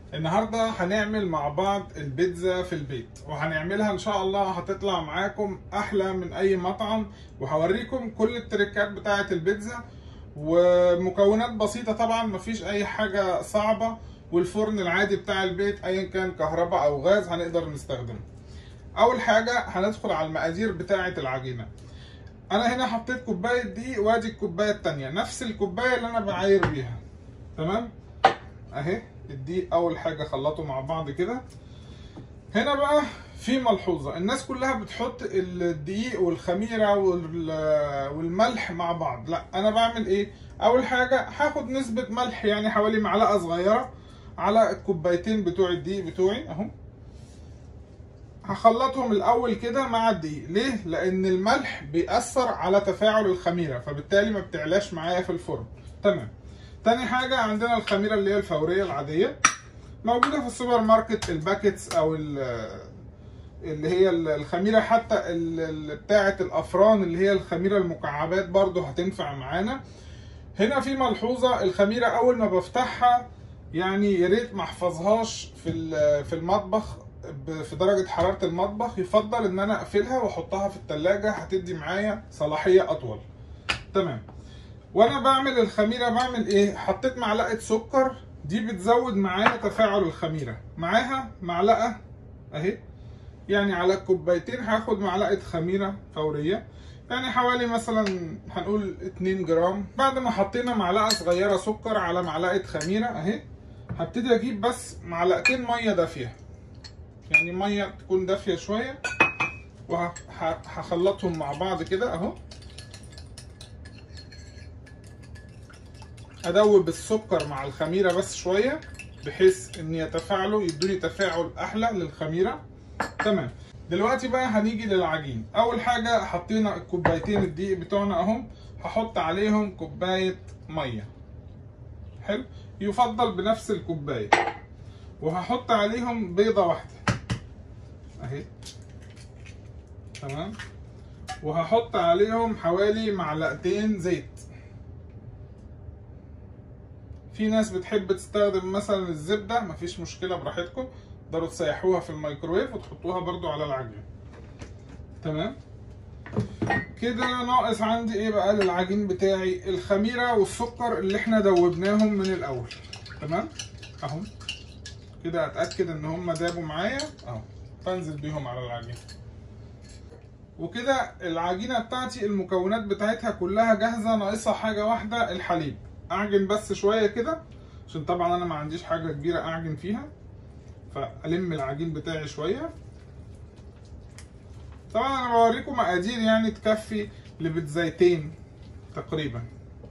النهارده هنعمل مع بعض البيتزا في البيت وهنعملها ان شاء الله هتطلع معاكم احلى من اي مطعم وهوريكم كل التريكات بتاعه البيتزا ومكونات بسيطه طبعا مفيش اي حاجه صعبه والفرن العادي بتاع البيت ايا كان كهرباء او غاز هنقدر نستخدمه اول حاجه هندخل على المقادير بتاعه العجينه انا هنا حطيت كوبايه دقيق وادي الكوبايه التانية نفس الكوبايه اللي انا بعاير بيها تمام اهي الدقيق اول حاجه خلطوا مع بعض كده هنا بقى في ملحوظه الناس كلها بتحط الدقيق والخميره والملح مع بعض لا انا بعمل ايه اول حاجه هاخد نسبه ملح يعني حوالي معلقه صغيره على الكوبايتين بتوع الدقيق بتوعي اهو هخلطهم الاول كده مع الدقيق ليه لان الملح بيأثر على تفاعل الخميره فبالتالي ما بتعلاش معايا في الفرن تمام تاني حاجة عندنا الخميرة اللي هي الفورية العادية موجودة في السوبر ماركت الباكتس أو اللي هي الخميرة حتى بتاعة الأفران اللي هي الخميرة المكعبات برضو هتنفع معانا هنا في ملحوظة الخميرة أول ما بفتحها يعني يا ريت ما احفظهاش في في المطبخ في درجة حرارة المطبخ يفضل إن أنا أقفلها وأحطها في التلاجة هتدي معايا صلاحية أطول تمام وانا بعمل الخميره بعمل ايه حطيت معلقه سكر دي بتزود معايا تفاعل الخميره معاها معلقه اهي يعني على الكوبايتين هاخد معلقه خميره فوريه يعني حوالي مثلا هنقول 2 جرام بعد ما حطينا معلقه صغيره سكر على معلقه خميره اهي هبتدي اجيب بس معلقتين ميه دافيه يعني ميه تكون دافيه شويه وهخلطهم مع بعض كده اهو ادوب السكر مع الخميره بس شويه بحيث ان يتفاعلوا يدوني تفاعل احلى للخميره تمام دلوقتي بقى هنيجي للعجين اول حاجه حطينا الكوبايتين الدقيق بتوعنا اهم هحط عليهم كوبايه ميه حلو يفضل بنفس الكوبايه وهحط عليهم بيضه واحده اهي تمام وهحط عليهم حوالي معلقتين زيت في ناس بتحب تستخدم مثلا الزبده مفيش مشكله براحتكم تقدروا تسيحوها في الميكروويف وتحطوها برضو على العجين تمام كده ناقص عندي ايه بقى للعجين بتاعي الخميره والسكر اللي احنا دوبناهم من الاول تمام اهو كده اتاكد ان هم دابوا معايا اهو بنزل بيهم على العجين وكده العجينه بتاعتي المكونات بتاعتها كلها جاهزه ناقصها حاجه واحده الحليب اعجن بس شويه كده عشان طبعا انا ما عنديش حاجه كبيره اعجن فيها فالم العجين بتاعي شويه طبعا انا بوريكم مقادير يعني تكفي لبيتزايتين تقريبا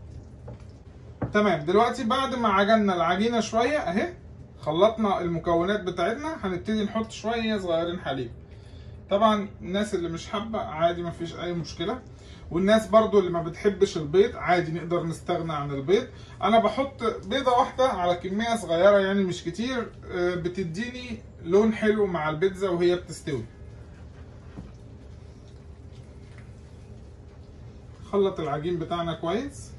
تمام دلوقتي بعد ما عجننا العجينه شويه اهي خلطنا المكونات بتاعتنا هنبتدي نحط شويه صغيرين حليب طبعا الناس اللي مش حابه عادي مفيش اي مشكله والناس برضو اللي ما بتحبش البيض عادي نقدر نستغنى عن البيض انا بحط بيضة واحدة على كمية صغيرة يعني مش كتير بتديني لون حلو مع البيتزا وهي بتستوي خلط العجين بتاعنا كويس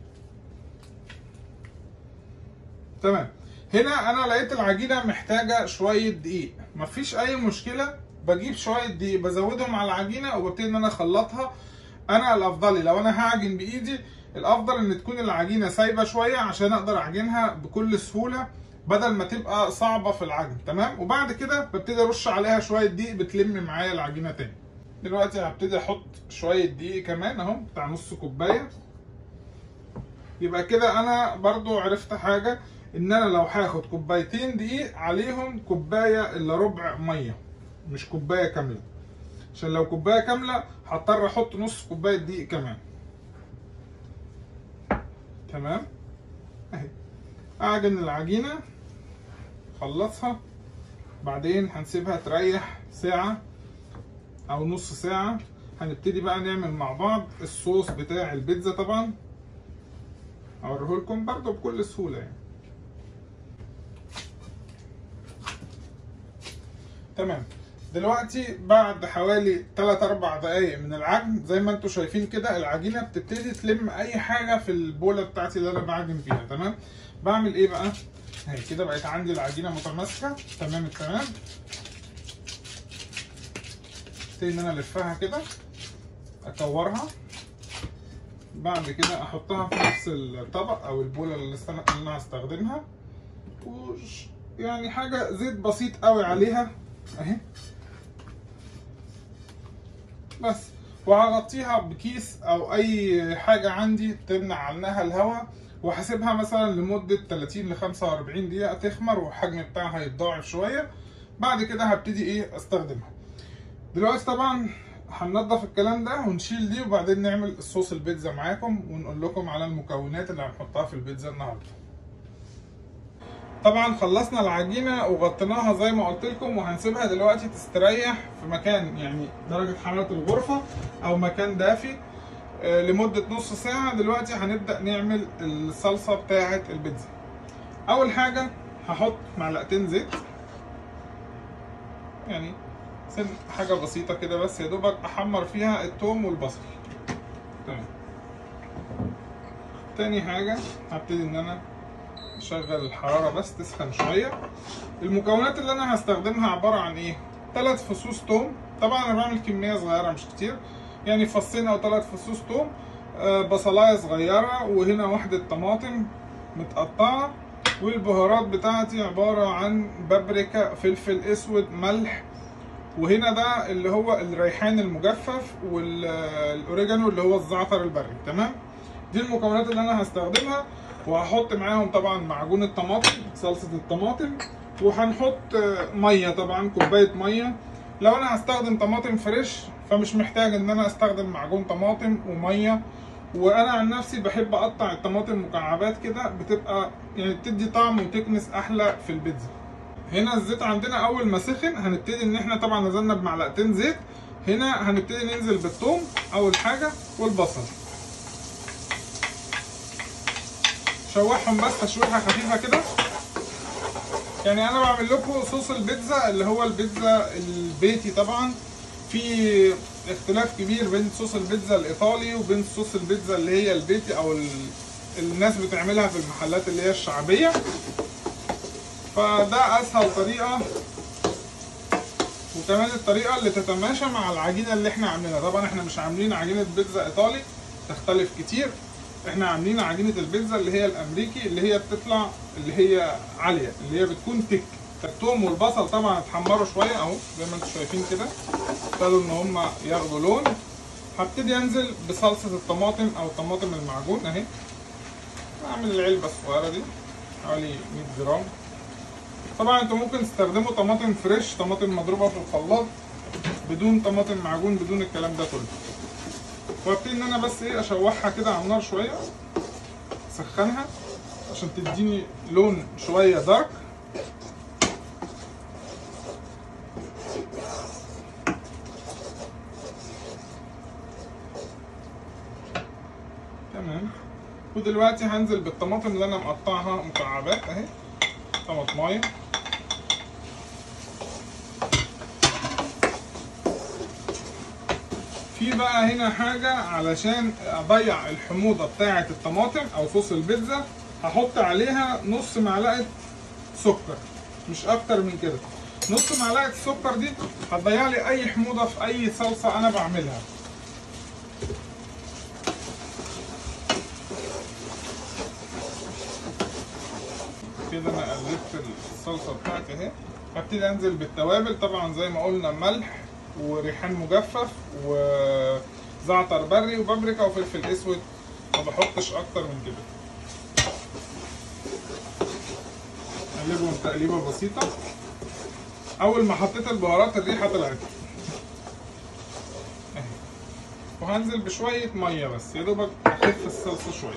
تمام هنا انا لقيت العجينة محتاجة شوية دقيق مفيش اي مشكلة بجيب شوية دقيق بزودهم على العجينة وببتدي ان انا اخلطها انا الافضل لو انا هعجن بايدي الافضل ان تكون العجينه سايبه شويه عشان اقدر اعجنها بكل سهوله بدل ما تبقى صعبه في العجن تمام وبعد كده ببتدي ارش عليها شويه دقيق بتلم معايا العجينه تاني دلوقتي هبتدي احط شويه دقيق كمان اهو بتاع نص كوبايه يبقى كده انا برضو عرفت حاجه ان انا لو هاخد كوبايتين دقيق عليهم كوبايه الا ربع ميه مش كوبايه كامله عشان لو كوبايه كامله هضطر احط نص كوبايه دقيق كمان تمام اهي اعجن العجينه خلصها بعدين هنسيبها تريح ساعه او نص ساعه هنبتدي بقى نعمل مع بعض الصوص بتاع البيتزا طبعا اوريه لكم برضه بكل سهوله يعني تمام دلوقتي بعد حوالي 3 4 دقايق من العجن زي ما انتم شايفين كده العجينه بتبتدي تلم اي حاجه في البوله بتاعتي اللي انا بعجن فيها تمام بعمل ايه بقى اهي كده بقت عندي العجينه متماسكه تمام التمام ابتدي ان انا الفها كده اكورها بعد كده احطها في نفس الطبق او البوله اللي استن- اللي انا هستخدمها وش يعني حاجه زيت بسيط قوي عليها اهي بس وهغطيها بكيس او اي حاجه عندي تمنع عنها الهواء وهسيبها مثلا لمده 30 ل 45 دقيقه تخمر والحجم بتاعها يتضاعف شويه بعد كده هبتدي ايه استخدمها دلوقتي طبعا هننضف الكلام ده ونشيل دي وبعدين نعمل الصوص البيتزا معاكم ونقول لكم على المكونات اللي هنحطها في البيتزا النهارده طبعا خلصنا العجينه وغطيناها زي ما قلت لكم وهنسيبها دلوقتي تستريح في مكان يعني درجه حراره الغرفه او مكان دافي آه، لمده نص ساعه دلوقتي هنبدا نعمل الصلصه بتاعه البيتزا اول حاجه هحط معلقتين زيت يعني سن حاجه بسيطه كده بس يا دوبك احمر فيها الثوم والبصل تمام تاني حاجه هبتدي ان انا اشغل الحراره بس تسخن شويه المكونات اللي انا هستخدمها عباره عن ايه ثلاث فصوص توم طبعا انا بعمل كميه صغيره مش كتير يعني فصين او ثلاث فصوص توم آه، بصلايه صغيره وهنا واحده طماطم متقطعه والبهارات بتاعتي عباره عن بابريكا فلفل اسود ملح وهنا ده اللي هو الريحان المجفف والاوريجانو اللي هو الزعتر البري تمام دي المكونات اللي انا هستخدمها وهحط معاهم طبعا معجون الطماطم صلصه الطماطم وهنحط آه، ميه طبعا كوبايه ميه لو انا هستخدم طماطم فريش فمش محتاج ان انا استخدم معجون طماطم وميه وانا عن نفسي بحب اقطع الطماطم مكعبات كده بتبقى يعني بتدي طعم وتكنس احلى في البيتزا هنا الزيت عندنا اول ما سخن هنبتدي ان احنا طبعا نزلنا بمعلقتين زيت هنا هنبتدي ننزل بالثوم اول حاجه والبصل شوحهم بس تشويحه خفيفه كده يعني انا بعمل لكم صوص البيتزا اللي هو البيتزا البيتي طبعا في اختلاف كبير بين صوص البيتزا الايطالي وبين صوص البيتزا اللي هي البيتي او ال... الناس بتعملها في المحلات اللي هي الشعبيه فده اسهل طريقه وكمان الطريقه اللي تتماشى مع العجينه اللي احنا عاملينها طبعا احنا مش عاملين عجينه بيتزا ايطالي تختلف كتير احنا عاملين عجينه البيتزا اللي هي الامريكي اللي هي بتطلع اللي هي عاليه اللي هي بتكون تك الثوم والبصل طبعا اتحمروا شويه اهو زي ما انتم شايفين كده ابتدوا ان هم ياخدوا لون هبتدي انزل بصلصه الطماطم او طماطم المعجون اهي اعمل العلبه الصغيره دي حوالي 100 جرام طبعا انتوا ممكن تستخدموا طماطم فريش طماطم مضروبه في الخلاط بدون طماطم معجون بدون الكلام ده كله وابتدي ان انا بس ايه اشوحها كده على النار شويه اسخنها عشان تديني لون شويه دارك تمام ودلوقتي هنزل بالطماطم اللي انا مقطعها مكعبات اهي طماطمايه في بقى هنا حاجة علشان أضيع الحموضة بتاعة الطماطم أو صوص البيتزا هحط عليها نص معلقة سكر مش أكتر من كده نص معلقة السكر دي هتضيع لي أي حموضة في أي صلصة أنا بعملها كده أنا قلبت الصلصة بتاعتي أهي هبتدي أنزل بالتوابل طبعا زي ما قلنا ملح وريحان مجفف وزعتر بري وبابريكا وفلفل اسود ما بحطش اكتر من كده اقلبهم تقليبه بسيطه اول ما حطيت البهارات الريحه طلعت اهي وهنزل بشويه ميه بس يا دوبك اخف الصلصه شويه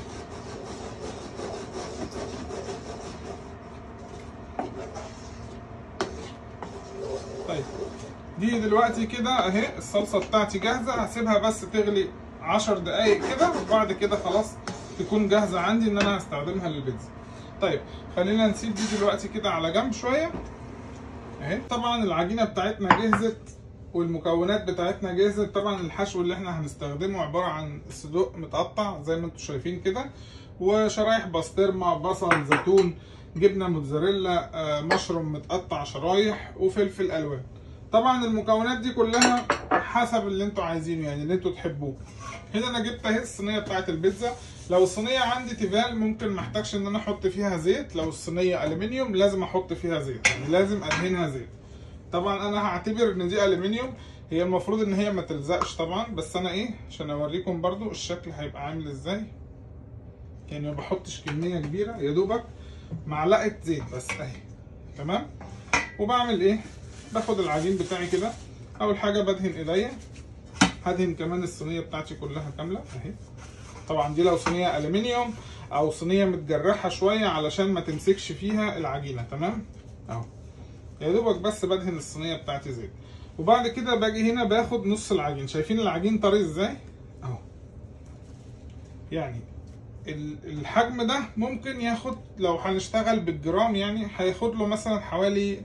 طيب دي دلوقتي كده اهي الصلصه بتاعتي جاهزه هسيبها بس تغلي 10 دقايق كده وبعد كده خلاص تكون جاهزه عندي ان انا هستخدمها للبيتزا طيب خلينا نسيب دي دلوقتي كده على جنب شويه اهي طبعا العجينه بتاعتنا جهزت والمكونات بتاعتنا جهزت طبعا الحشو اللي احنا هنستخدمه عباره عن صدوق متقطع زي ما انتم شايفين كده وشرايح بسطرمه بصل زيتون جبنه موتزاريلا آه، مشروم متقطع شرايح وفلفل الوان طبعا المكونات دي كلها حسب اللي انتوا عايزينه يعني اللي انتوا تحبوه هنا انا جبت اهي الصينيه بتاعت البيتزا لو الصينيه عندي تيفال ممكن محتاجش ان انا احط فيها زيت لو الصينيه الومنيوم لازم احط فيها زيت يعني لازم ادهنها زيت طبعا انا هعتبر ان دي الومنيوم هي المفروض ان هي ما تلزقش طبعا بس انا ايه عشان اوريكم برضو الشكل هيبقى عامل ازاي يعني ما بحطش كميه كبيره يا دوبك معلقه زيت بس اهي تمام وبعمل ايه باخد العجين بتاعي كده اول حاجه بدهن ايديا هدهن كمان الصينيه بتاعتي كلها كامله اهي طبعا دي لو صينيه الومنيوم او صينيه متجرحه شويه علشان ما تمسكش فيها العجينه تمام اهو يا دوبك بس بدهن الصينيه بتاعتي زيت وبعد كده باجي هنا باخد نص العجين شايفين العجين طري ازاي اهو يعني ال- الحجم ده ممكن ياخد لو هنشتغل بالجرام يعني هياخد له مثلا حوالي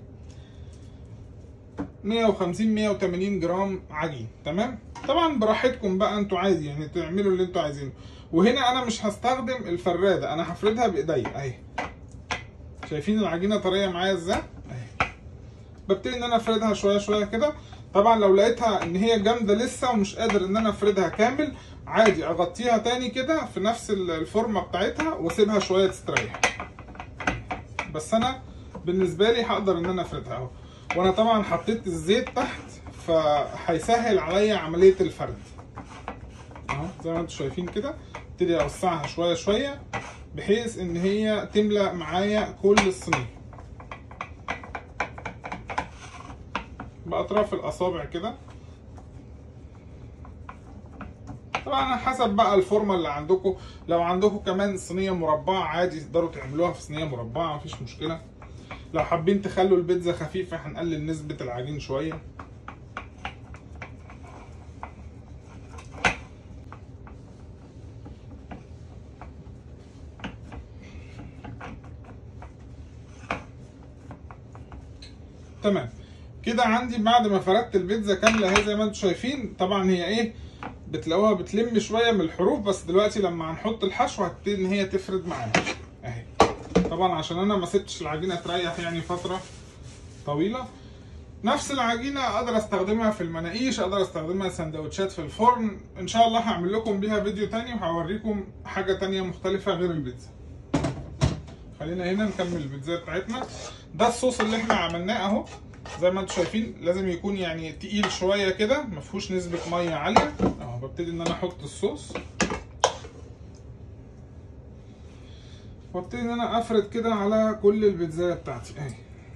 150 180 جرام عجين تمام طبعا براحتكم بقى انتوا عايز يعني تعملوا اللي انتوا عايزينه وهنا انا مش هستخدم الفراده انا هفردها بايديا اهي شايفين العجينه طريه معايا ازاي اهي ببتدي ان انا افردها شويه شويه كده طبعا لو لقيتها ان هي جامده لسه ومش قادر ان انا افردها كامل عادي اغطيها تاني كده في نفس ال- الفورمه بتاعتها واسيبها شويه تستريح بس انا بالنسبه لي هقدر ان انا افردها اهو وانا طبعا حطيت الزيت تحت فهيسهل عليا عمليه الفرد اهو زي ما انتم شايفين كده ابتدي اوسعها شويه شويه بحيث ان هي تملى معايا كل الصينيه باطراف الاصابع كده طبعا على حسب بقى الفورمه اللي عندكم لو عندكم كمان صينيه مربعه عادي تقدروا تعملوها في صينيه مربعه مفيش مشكله لو حابين تخلوا البيتزا خفيفه هنقلل نسبه العجين شويه تمام كده عندي بعد ما فردت البيتزا كامله اهي زي ما انتم شايفين طبعا هي ايه بتلاقوها بتلم شويه من الحروف بس دلوقتي لما هنحط الحشو هتبتدي ان هي تفرد معانا اهي طبعا عشان انا ما سبتش العجينه تريح يعني فتره طويله نفس العجينه اقدر استخدمها في المناقيش اقدر استخدمها سندوتشات في الفرن ان شاء الله هعمل لكم بيها فيديو تاني وهوريكم حاجه تانية مختلفه غير البيتزا خلينا هنا نكمل البيتزا بتاعتنا ده الصوص اللي احنا عملناه اهو زي ما انتم شايفين لازم يكون يعني تقيل شويه كده ما فيهوش نسبه ميه عاليه اهو ببتدي ان انا احط الصوص وابتدي ان انا افرد كده على كل البيتزا بتاعتي اهي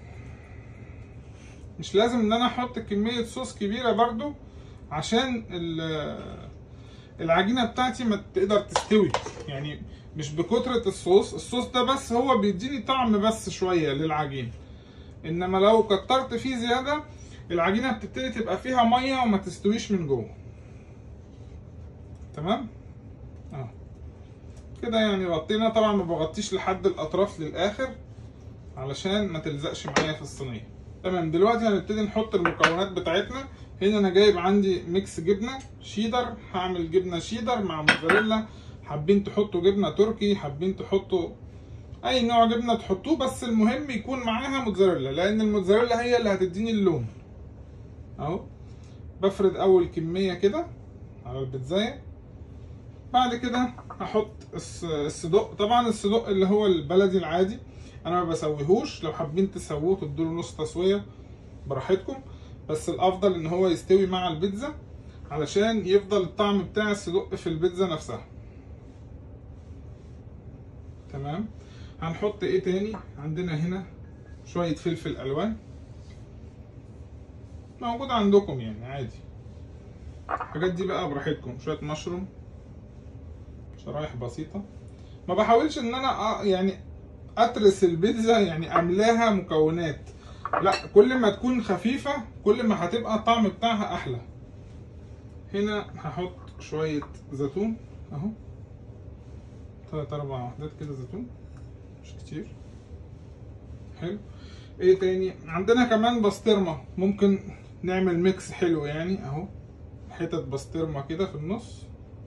مش لازم ان انا احط كميه صوص كبيره برضو عشان ال- العجينه بتاعتي ما تقدر تستوي يعني مش بكتره الصوص الصوص ده بس هو بيديني طعم بس شويه للعجين انما لو كترت فيه زياده العجينه بتبتدي تبقى فيها ميه وما تستويش من جوه تمام اه كده يعني غطينا طبعا ما بغطيش لحد الاطراف للاخر علشان ما تلزقش معايا في الصينيه تمام دلوقتي هنبتدي نحط المكونات بتاعتنا هنا انا جايب عندي ميكس جبنه شيدر هعمل جبنه شيدر مع موزاريلا حابين تحطوا جبنه تركي حابين تحطوا اي نوع جبنه تحطوه بس المهم يكون معاها موتزاريلا لان الموتزاريلا هي اللي هتديني اللون اهو بفرد اول كميه كده على البيتزايه بعد كده هحط الس- الصدق طبعا الصدق اللي هو البلدي العادي انا ما بسويهوش لو حابين تسووه تدوا له نص تسويه براحتكم بس الافضل ان هو يستوي مع البيتزا علشان يفضل الطعم بتاع الصدق في البيتزا نفسها تمام هنحط ايه تاني عندنا هنا شوية فلفل الوان موجود عندكم يعني عادي الحاجات دي بقى براحتكم شوية مشروم شرايح بسيطة ما بحاولش ان انا أ- يعني اترس البيتزا يعني املاها مكونات لا كل ما تكون خفيفة كل ما هتبقى الطعم بتاعها احلى هنا هحط شوية زيتون اهو تلات اربع وحدات كده زيتون مش كتير حلو ايه تاني عندنا كمان بسطرمة ممكن نعمل ميكس حلو يعني اهو حتت بسطرمة كده في النص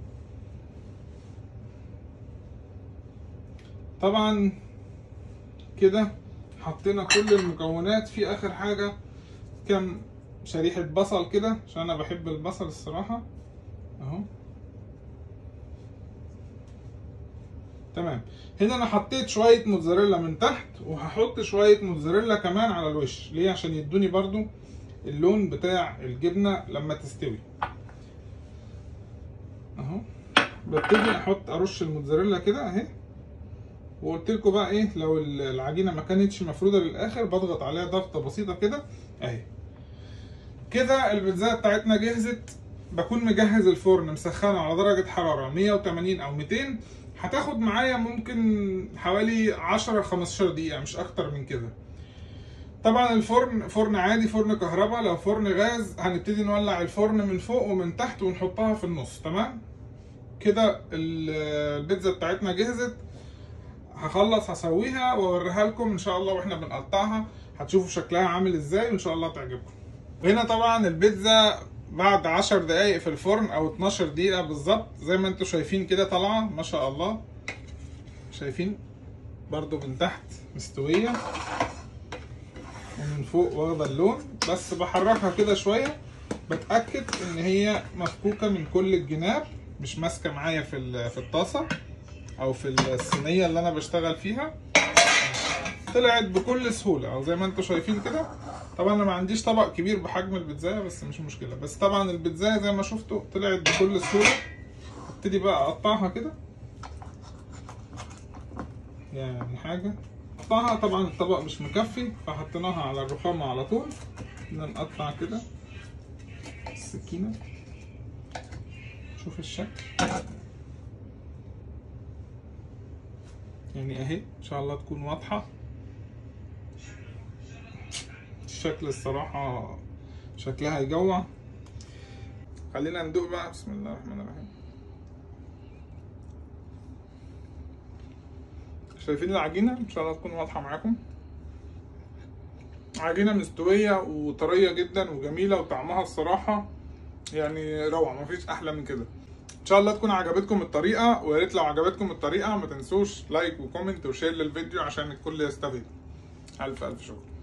طبعا كده حطينا كل المكونات في اخر حاجه كام شريحه بصل كده عشان انا بحب البصل الصراحه اهو تمام هنا انا حطيت شويه موتزاريلا من تحت وهحط شويه موتزاريلا كمان على الوش ليه عشان يدوني برضو اللون بتاع الجبنه لما تستوي اهو ببتدي احط ارش الموتزاريلا كده اهي وقلت لكم بقى ايه لو العجينه ما كانتش مفروده للاخر بضغط عليها ضغطه بسيطه كده اهي كده البيتزا بتاعتنا جهزت بكون مجهز الفرن مسخنه على درجه حراره 180 او 200 هتاخد معايا ممكن حوالي 10 15 دقيقه مش اكتر من كده طبعا الفرن فرن عادي فرن كهرباء لو فرن غاز هنبتدي نولع الفرن من فوق ومن تحت ونحطها في النص تمام كده البيتزا بتاعتنا جهزت هخلص هسويها واوريها لكم ان شاء الله واحنا بنقطعها هتشوفوا شكلها عامل ازاي وان شاء الله تعجبكم هنا طبعا البيتزا بعد 10 دقايق في الفرن او 12 دقيقة بالظبط زي ما انتم شايفين كده طالعة ما شاء الله شايفين برضو من تحت مستوية ومن فوق واخدة اللون بس بحركها كده شوية بتأكد ان هي مفكوكة من كل الجناب مش ماسكة معايا في في الطاسة او في الصينية اللي انا بشتغل فيها طلعت بكل سهولة او زي ما انتم شايفين كده طبعا انا ما عنديش طبق كبير بحجم البيتزاية بس مش مشكلة بس طبعا البيتزاية زي ما شفتوا طلعت بكل سهولة ابتدي بقى اقطعها كده يعني حاجة اقطعها طبعا الطبق مش مكفي فحطيناها على الرخامة على طول نقطع كده السكينة شوف الشكل يعني اهي ان شاء الله تكون واضحة الشكل الصراحة شكلها يجوع خلينا ندوق بقى بسم الله الرحمن الرحيم شايفين العجينة ان شاء الله تكون واضحة معاكم عجينة مستوية وطرية جدا وجميلة وطعمها الصراحة يعني روعة مفيش احلى من كده ان شاء الله تكون عجبتكم الطريقه ويا ريت لو عجبتكم الطريقه ما تنسوش لايك وكومنت وشير للفيديو عشان الكل يستفيد الف الف شكر